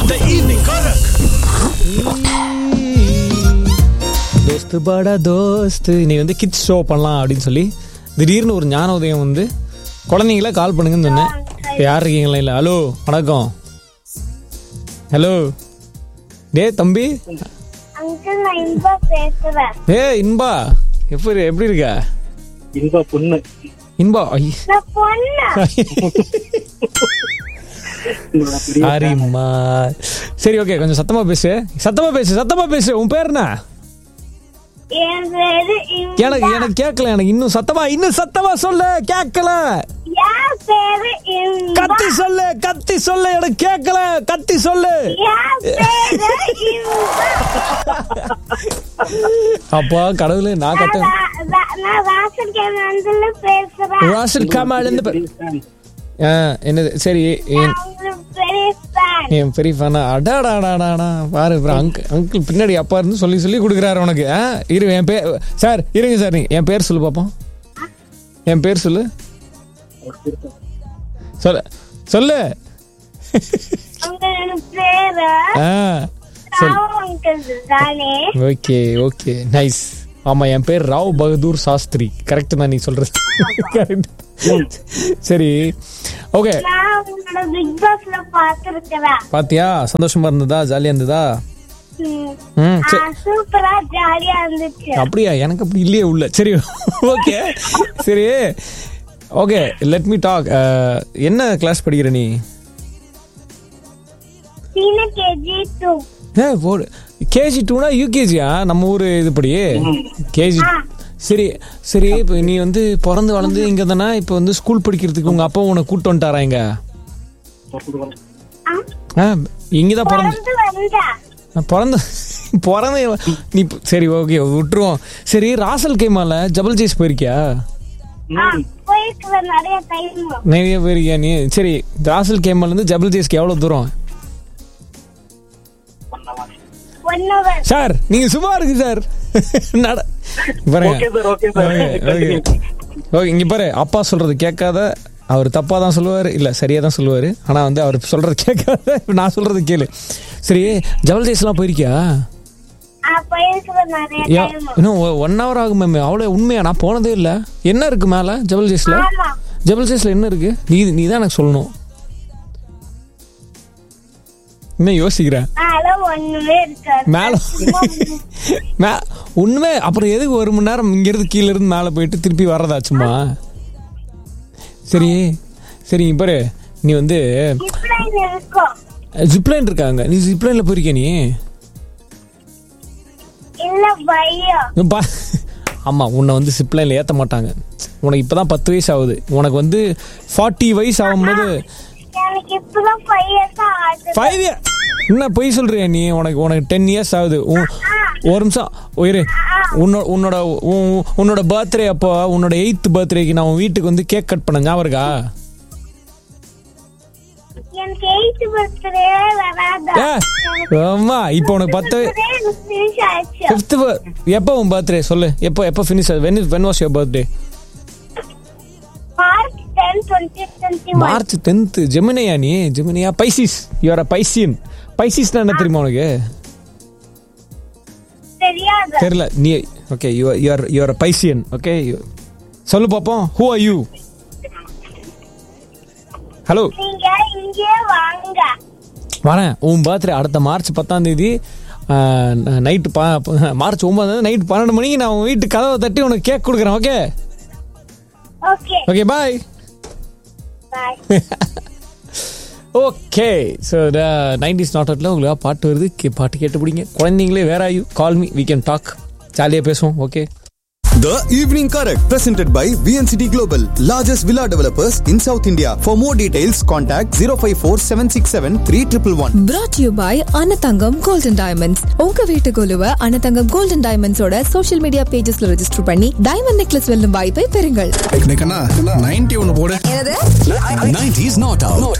The evening Karak. தோஸ்து பாடா தோஸ்து நீ வந்து கிட்ஸ் ஷோ பண்ணலாம் அப்படின்னு சொல்லி திடீர்னு ஒரு ஞான உதயம் வந்து குழந்தைங்கள கால் பண்ணுங்கன்னு சொன்னேன் இப்போ யார் இருக்கீங்களா இல்லை ஹலோ வணக்கம் ஹலோ டே தம்பி அங்கிள் நான் இன்பா பேசுறேன் ஏ இன்பா எப்படி எப்படி இருக்க இன்பா பொண்ணு இன்பா ஐ நான் பொண்ணு சாரிம்மா சரி ஓகே கொஞ்சம் சத்தமா பேசு சத்தமா பேசு சத்தமா பேசு உன் பேர் என்ன என் பேரு இன்பா. எனக்கு எனக்கு கேட்கல எனக்கு இன்னும் சத்தமா இன்னும் சத்தமா சொல்லு கேட்கல என் பேரு இன்பா. கத்தி சொல்லு கத்தி சொல்லு எனக்கு கேட்கல கத்தி சொல்லு என் பேரு இன்பா. அப்பா கடவுளே நான் கத்த நான் ரா- ரா- நான் ராசன் கேமந்தில பேசுறேன் ராசல் கமால் இருந்து பே- ஆ, என்னது சரி என் நான் உங்களுக்கு பெரிய fan. என் பெரிய ஃபேனா அடாடாடாடாடா பாரு அப்புறம் அங்கிள் அங்கிள் பின்னாடி அப்பா இருந்து சொல்லி சொல்லி கொடுக்குறாரு உனக்கு ஆ இரு என் பேர் சார் இருங்க சார் நீ என் பேர் சொல்லு பாப்போம் என் பேர் சொல்லு சொல்லு சொல்லு உங்களோட பேரு ஆ சொல் ராவ் அங்கிள் தானே ஓகே ஓகே நைஸ் ஆமா என் பேர் ராவ் பகதூர் சாஸ்திரி கரெக்ட் தான் நீ சொல்றது கரெக்ட் சரி ஓகே நான் உங்களோட பிக் பாஸ்ல பாத்துருக்கிறேன் பாத்தியா சந்தோஷமா இருந்ததா ஜாலியா இருந்ததா ம் சரி சூப்பரா ஜாலியா இருந்துச்சு அப்படியா எனக்கு அப்படி இல்லையே உள்ள சரி ஓகே சரி ஓகே லெட் மீ டாக் என்ன கிளாஸ் படிக்கிற நீ சீன கேஜி டூ ஏ போடு கேஜி டூனா யூகேஜியா நம்ம ஊர் இதுபடி கேஜி சரி சரி இப்போ நீ வந்து பிறந்து வளர்ந்து இங்க தானே இப்போ வந்து ஸ்கூல் படிக்கிறதுக்கு உங்க அப்பா உன்னை கூட்டு வந்துட்டாரா இங்க ஆ இங்க தான் பிறந்து பிறந்து வந்தா நான் பிறந்த பிறந்த நீ இப்ப- சரி ஓகே விட்டுருவோம் சரி ராசல் கைமால ஜபல் ஜேஸ் போயிருக்கியா போயிருக்கிற நிறைய டைம் நிறைய போயிருக்கியா நீ சரி ராசல் கேமால இருந்து ஜபல் ஜேஸ்க்கு எவ்வளவு தூரம் ஒன் ஹவர் சார் நீங்க சும்மா இருக்கு சார் நட பாருங்க okay sir okay sir okay, okay. Okay இங்க பாரு அப்பா சொல்றது கேட்காத அவர் தப்பா தான் சொல்லுவாரு இல்ல சரியா தான் சொல்லுவாரு ஆனா வந்து அவர் சொல்றது கேட்காத நான் சொல்றது கேளு சரி ஜபல் ஜேஸ்லாம் போயிருக்கியா போயிருக்கிற நிறைய ஏன், டைம் இன்னும் ஒன் ஹவர் ஆகும் மேம் அவ்வளோ உண்மையா நான் போனதே இல்லை என்ன இருக்கு மேலே ஜபல் ஜேஸ்ல ஆமா ஜபல் ஜேஸ்ல என்ன இருக்கு நீ நீ தான் எனக்கு சொல்லணும் இன்னும் யோசிக்கிறேன் அதெல்லாம் ஒண்ணுமே இருக்காது மேலே மே உண்மை அப்புறம் எதுக்கு ஒரு மணி நேரம் இங்கேருந்து கீழே இருந்து மேலே போயிட்டு திருப்பி வர்றதாச்சுமா சரி சரி இங்க பாரு நீ வந்து இப்படி இருக்கும் ஜிப்லைன் இருக்காங்க நீ ஜிப்லைனில் போயிருக்கிய நீ இல்ல பயம் பா ஆமாம் உன்னை வந்து சிப்லைனில் ஏற்ற மாட்டாங்க உனக்கு இப்போ தான் பத்து வயசு ஆகுது உனக்கு வந்து ஃபார்ட்டி வயசு ஆகும்போது எனக்கு இப்பதான் ஃபைவ் இயர்ஸ் ஆகுது ஃபைவ் இயர் என்ன பொய் சொல்றியா நீ உனக்கு உனக்கு டென் இயர்ஸ் ஆகுது உன்- ஒரு நிமிஷம் இரு உன்னோட உன்னோட உன்- உன்னோட பர்த்டே அப்போ உன்னோட எயித்து பர்த்டேக்கு நான் உன் வீட்டுக்கு வந்து கேக் கட் பண்ண ஞாபகம் இருக்கா எனக்கு எயித் பர்த்டே வராதா ஏ ஆமா இப்போ உனக்கு பத்து ஃபினிஷ் ஆயிடுச்சு ஃபிஃப்த் எப்போ உன் பர்த்டே சொல்லு எப்போ எப்போ finish when when was your birthday March ten twenty twenty one March tenth ஜெமினியா நீ ஜெமினியா பைசிஸ் யூஆர் அ பைசியன் பைசிஸ்னா என்ன தெரியுமா உனக்கு தெரியாது தெரியல நீ okay you you are you are a Piscean okay சொல்லு பாப்போம் ஹூ ஆர் யூ ஹலோ நீங்க இங்கே வாங்க வரேன் உன் பர்த்டே அடுத்த மார்ச் பத்தாம் தேதி நைட்டு பா மார்ச் ஒன்பதாம் நைட் பன்னெண்டு மணிக்கு நான் உன் வீட்டு கதவை தட்டி உனக்கு கேக் கொடுக்குறேன் okay okay okay bye bye okay so nineties not அவுட்ல உங்களுக்கு பாட்டு வருது கே- பாட்டு கேட்டு பிடிங்க குழந்தைங்களே வேற you call me we can talk ஜாலியாக பேசுவோம் okay The Evening Correct, presented by VNCT Global, largest villa developers in South India. For more details, contact 054 767 3111. brought to you by Anathangam golden diamonds உங்க வீட்டு குழுவை அனதங்கம் கோல்டன் டைமண்ட்ஸோட social media பேஜஸ்ல register பண்ணி diamond necklace வெல்லும் வாய்ப்பை பெறுங்கள் நைன்டி ஒன்று போடு என்னது 90s not out